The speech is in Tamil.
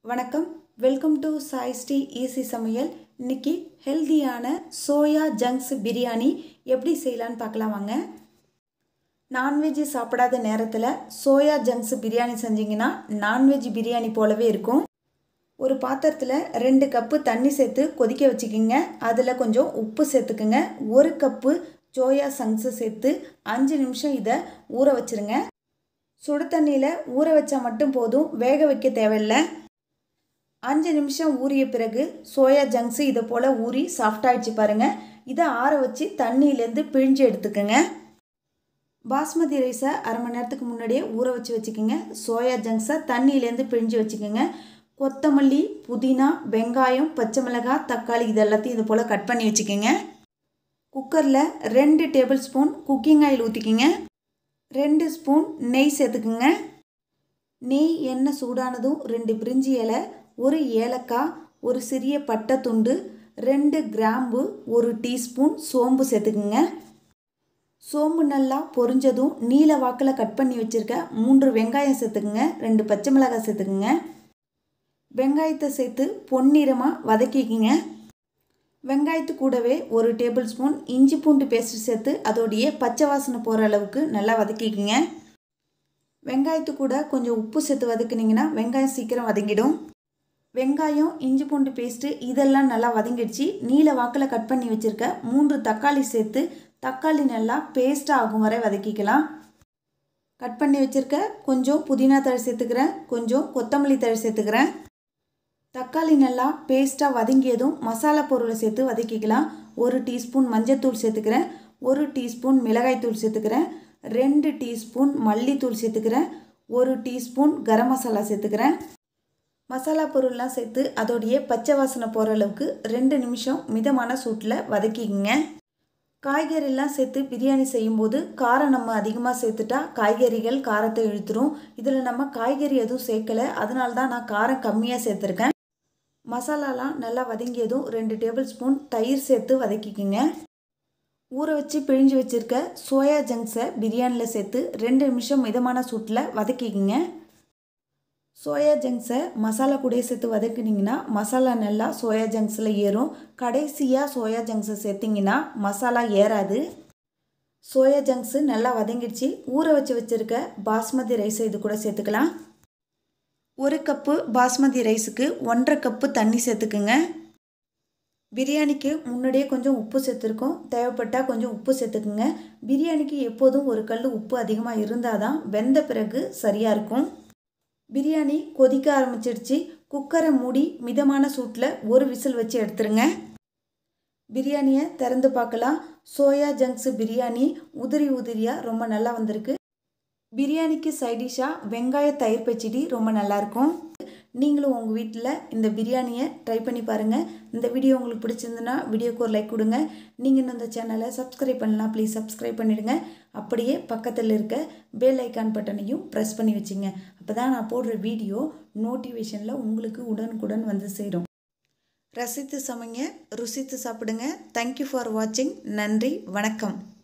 வணக்கம் welcome to Sai Sri easy சமையல் இன்னைக்கு ஹெல்தியான சோயா ஜங்க்ஸ் பிரியாணி எப்படி செய்யலான்னு பார்க்கலாம் வாங்க நான்வெஜ் சாப்பிடாத நேரத்தில் சோயா ஜங்க்ஸ் பிரியாணி செஞ்சிங்கன்னா நான்வெஜ் பிரியாணி போலவே இருக்கும் ஒரு பாத்திரத்தில் ரெண்டு கப்பு தண்ணி சேர்த்து கொதிக்க வச்சுக்கிங்க அதில் கொஞ்சம் உப்பு சேர்த்துக்குங்க ஒரு கப்பு சோயா சங்க்ஸு சேர்த்து அஞ்சு நிமிஷம் இதை ஊற வச்சுருங்க சுடு தண்ணியில் ஊற வச்சா மட்டும் போதும் வேக வைக்க தேவையில்லை அஞ்சு நிமிஷம் ஊறிய பிறகு சோயா ஜங்க்ஸு இதை போல் ஊறி சாஃப்டாகிடுச்சு பாருங்கள் இதை ஆற வச்சு தண்ணியிலேருந்து பிழிஞ்சு எடுத்துக்கோங்க பாஸ்மதி ரைஸை அரை மணி நேரத்துக்கு முன்னாடியே ஊற வச்சு வச்சுக்கோங்க சோயா ஜங்க்ஸை தண்ணியிலேருந்து பிழிஞ்சு வச்சுக்கோங்க கொத்தமல்லி புதினா வெங்காயம் பச்சை மிளகாய் தக்காளி இது எல்லாத்தையும் இது போல் கட் பண்ணி வச்சுக்கோங்க குக்கரில் ரெண்டு டேபிள் ஸ்பூன் குக்கிங் ஆயில் ஊற்றிக்கிங்க ரெண்டு ஸ்பூன் நெய் சேர்த்துக்குங்க நெய் எண்ணெய் சூடானதும் ரெண்டு பிரிஞ்சி இலை ஒரு ஏலக்காய் ஒரு சிறிய பட்டை துண்டு ரெண்டு கிராம்பு ஒரு டீஸ்பூன் சோம்பு சேர்த்துக்குங்க சோம்பு நல்லா பொரிஞ்சதும் நீல வாக்கில் கட் பண்ணி வச்சுருக்க மூன்று வெங்காயம் சேர்த்துக்குங்க ரெண்டு பச்சை மிளகாய் சேர்த்துக்குங்க வெங்காயத்தை சேர்த்து பொன்னிறமாக வதக்கிக்கிங்க வெங்காயத்து கூடவே ஒரு டேபிள் ஸ்பூன் இஞ்சி பூண்டு பேஸ்ட் சேர்த்து அதோடைய பச்சை வாசனை போகிற அளவுக்கு நல்லா வதக்கிக்கிங்க வெங்காயத்து கூட கொஞ்சம் உப்பு சேர்த்து வதக்குனிங்கன்னா வெங்காயம் சீக்கிரம் வதங்கிடும் வெங்காயம் இஞ்சி பூண்டு பேஸ்ட்டு இதெல்லாம் நல்லா வதங்கிடுச்சு நீல வாக்கில் கட் பண்ணி வச்சுருக்க மூன்று தக்காளி சேர்த்து தக்காளி நல்லா பேஸ்ட்டாக ஆகும் வரை வதக்கிக்கலாம் கட் பண்ணி வச்சுருக்க கொஞ்சம் புதினா தழை சேர்த்துக்கிறேன் கொஞ்சம் கொத்தமல்லி தழை சேர்த்துக்கிறேன் தக்காளி நல்லா பேஸ்ட்டாக வதங்கியதும் மசாலா பொருளை சேர்த்து வதக்கிக்கலாம் ஒரு டீஸ்பூன் மஞ்சத்தூள் சேர்த்துக்கிறேன் ஒரு டீஸ்பூன் மிளகாய்த்தூள் சேர்த்துக்கிறேன் ரெண்டு டீஸ்பூன் மல்லித்தூள் சேர்த்துக்கிறேன் ஒரு டீஸ்பூன் கரம் மசாலா சேர்த்துக்கிறேன் மசாலா பொருள்லாம் சேர்த்து அதோடைய பச்சை வாசனை போகிற அளவுக்கு ரெண்டு நிமிஷம் மிதமான சூட்டில் வதக்கிக்கங்க காய்கறிலாம் சேர்த்து பிரியாணி செய்யும்போது காரம் நம்ம அதிகமாக சேர்த்துட்டா காய்கறிகள் காரத்தை இழுத்துரும் இதில் நம்ம காய்கறி எதுவும் சேர்க்கலை அதனால தான் நான் காரம் கம்மியாக சேர்த்துருக்கேன் மசாலாலாம் நல்லா வதங்கியதும் ரெண்டு டேபிள் ஸ்பூன் தயிர் சேர்த்து வதக்கிக்கிங்க ஊற வச்சு பிழிஞ்சு வச்சுருக்க சோயா ஜங்க்ஸை பிரியாணியில் சேர்த்து ரெண்டு நிமிஷம் மிதமான சூட்டில் வதக்கிக்கிங்க சோயா ஜங்க்ஸை மசாலா கூட சேர்த்து வதக்குனிங்கன்னா மசாலா நல்லா சோயா ஜங்க்ஸில் ஏறும் கடைசியாக சோயா ஜங்க்ஸை சேர்த்திங்கன்னா மசாலா ஏறாது சோயா ஜங்க்ஸு நல்லா வதங்கிடுச்சு ஊற வச்சு வச்சுருக்க பாஸ்மதி ரைஸை இது கூட சேர்த்துக்கலாம் ஒரு கப்பு பாஸ்மதி ரைஸுக்கு ஒன்றரை கப்பு தண்ணி சேர்த்துக்குங்க பிரியாணிக்கு முன்னாடியே கொஞ்சம் உப்பு சேர்த்துருக்கோம் தேவைப்பட்டால் கொஞ்சம் உப்பு சேர்த்துக்குங்க பிரியாணிக்கு எப்போதும் ஒரு கல் உப்பு அதிகமாக இருந்தால் தான் வெந்த பிறகு சரியாக இருக்கும் பிரியாணி கொதிக்க ஆரம்பிச்சிடுச்சு குக்கரை மூடி மிதமான சூட்டில் ஒரு விசில் வச்சு எடுத்துருங்க பிரியாணியை திறந்து பார்க்கலாம் சோயா ஜங்க்ஸு பிரியாணி உதிரி உதிரியாக ரொம்ப நல்லா வந்திருக்கு பிரியாணிக்கு சைடிஷாக வெங்காய தயிர் பச்சடி ரொம்ப நல்லாயிருக்கும் நீங்களும் உங்கள் வீட்டில் இந்த பிரியாணியை ட்ரை பண்ணி பாருங்கள் இந்த வீடியோ உங்களுக்கு பிடிச்சிருந்துன்னா வீடியோக்கு ஒரு லைக் கொடுங்க நீங்கள் இன்னும் இந்த சேனலை சப்ஸ்கிரைப் பண்ணலாம் ப்ளீஸ் சப்ஸ்கிரைப் பண்ணிவிடுங்க அப்படியே பக்கத்தில் இருக்க பெல் ஐக்கான் பட்டனையும் ப்ரெஸ் பண்ணி வச்சுங்க அப்போ தான் நான் போடுற வீடியோ நோட்டிஃபிகேஷனில் உங்களுக்கு உடனுக்குடன் வந்து சேரும் ரசித்து சமைங்க ருசித்து சாப்பிடுங்க தேங்க்யூ ஃபார் வாட்சிங் நன்றி வணக்கம்